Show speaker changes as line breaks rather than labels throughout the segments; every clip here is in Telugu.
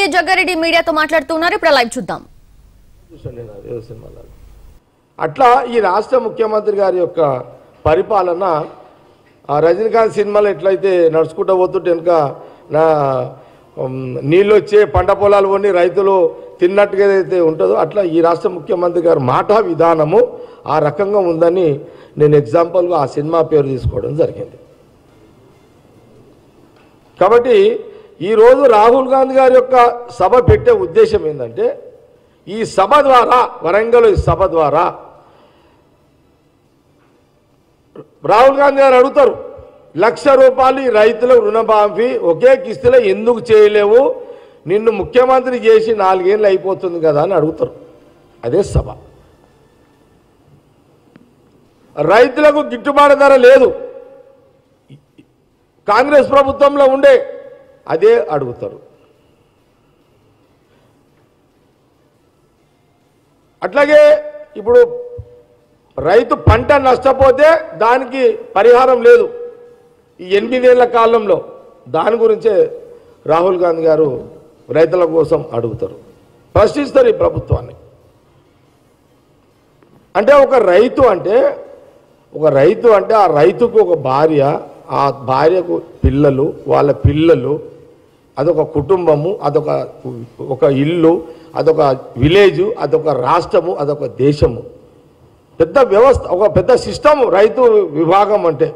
ఎమ్మెల్యే జగ్గారెడ్డి మీడియాతో మాట్లాడుతున్నారు ఇప్పుడు లైవ్ చూద్దాం
చూసాను నేను అది ఏదో సినిమాలో అట్లా ఈ రాష్ట్ర ముఖ్యమంత్రి గారి యొక్క పరిపాలన ఆ రజనీకాంత్ సినిమాలో ఎట్లయితే నడుచుకుంటూ పోతుంటే వెనుక నా ఉమ్, నీళ్ళు వచ్చే పంట పొలాలు కొన్ని రైతులు తిన్నట్టుగా ఏదైతే ఉంటుందో అట్లా ఈ రాష్ట్ర ముఖ్యమంత్రి గారి మాట విధానము ఆ రకంగా ఉందని నేను ఎగ్జాంపుల్గా ఆ సినిమా పేరు తీసుకోవడం జరిగింది కాబట్టి ఈరోజు రాహుల్ గాంధీ గారి యొక్క సభ పెట్టే ఉద్దేశం ఏంటంటే ఈ సభ ద్వారా వరంగల్ ఈ సభ ద్వారా రాహుల్ గాంధీ గారు అడుగుతారు లక్ష రూపాయలు ఈ రైతులకు రుణమాఫీ ఒకే కిస్తులో ఎందుకు చేయలేవు నిన్ను ముఖ్యమంత్రి చేసి నాలుగేళ్ళు అయిపోతుంది కదా అని అడుగుతారు అదే సభ రైతులకు గిట్టుబాటు ధర లేదు కాంగ్రెస్ ప్రభుత్వంలో ఉండే అదే అడుగుతారు అట్లాగే ఇప్పుడు రైతు పంట నష్టపోతే దానికి పరిహారం లేదు ఈ ఎనిమిదేళ్ల కాలంలో దాని గురించే రాహుల్ గాంధీ గారు రైతుల కోసం అడుగుతారు ప్రశ్నిస్తారు ఈ ప్రభుత్వాన్ని అంటే ఒక రైతు అంటే ఒక రైతు అంటే ఆ రైతుకు ఒక భార్య ఆ భార్యకు పిల్లలు వాళ్ళ పిల్లలు అదొక కుటుంబము అదొక ఒక ఇల్లు అదొక విలేజు అదొక రాష్ట్రము అదొక దేశము పెద్ద వ్యవస్థ ఒక పెద్ద సిస్టమ్ రైతు విభాగం అంటే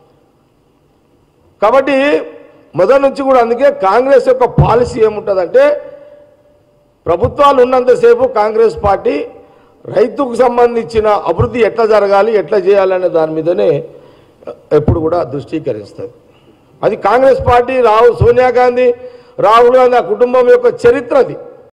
కాబట్టి మొదటి నుంచి కూడా అందుకే కాంగ్రెస్ యొక్క పాలసీ ఏముంటుందంటే ప్రభుత్వాలు ఉన్నంతసేపు కాంగ్రెస్ పార్టీ రైతుకు సంబంధించిన అభివృద్ధి ఎట్లా జరగాలి ఎట్లా చేయాలనే దాని మీదనే ఎప్పుడు కూడా దృష్టీకరిస్తుంది అది కాంగ్రెస్ పార్టీ రాహుల్ సోనియా గాంధీ రాహుల్ గాంధీ ఆ కుటుంబం యొక్క చరిత్ర అది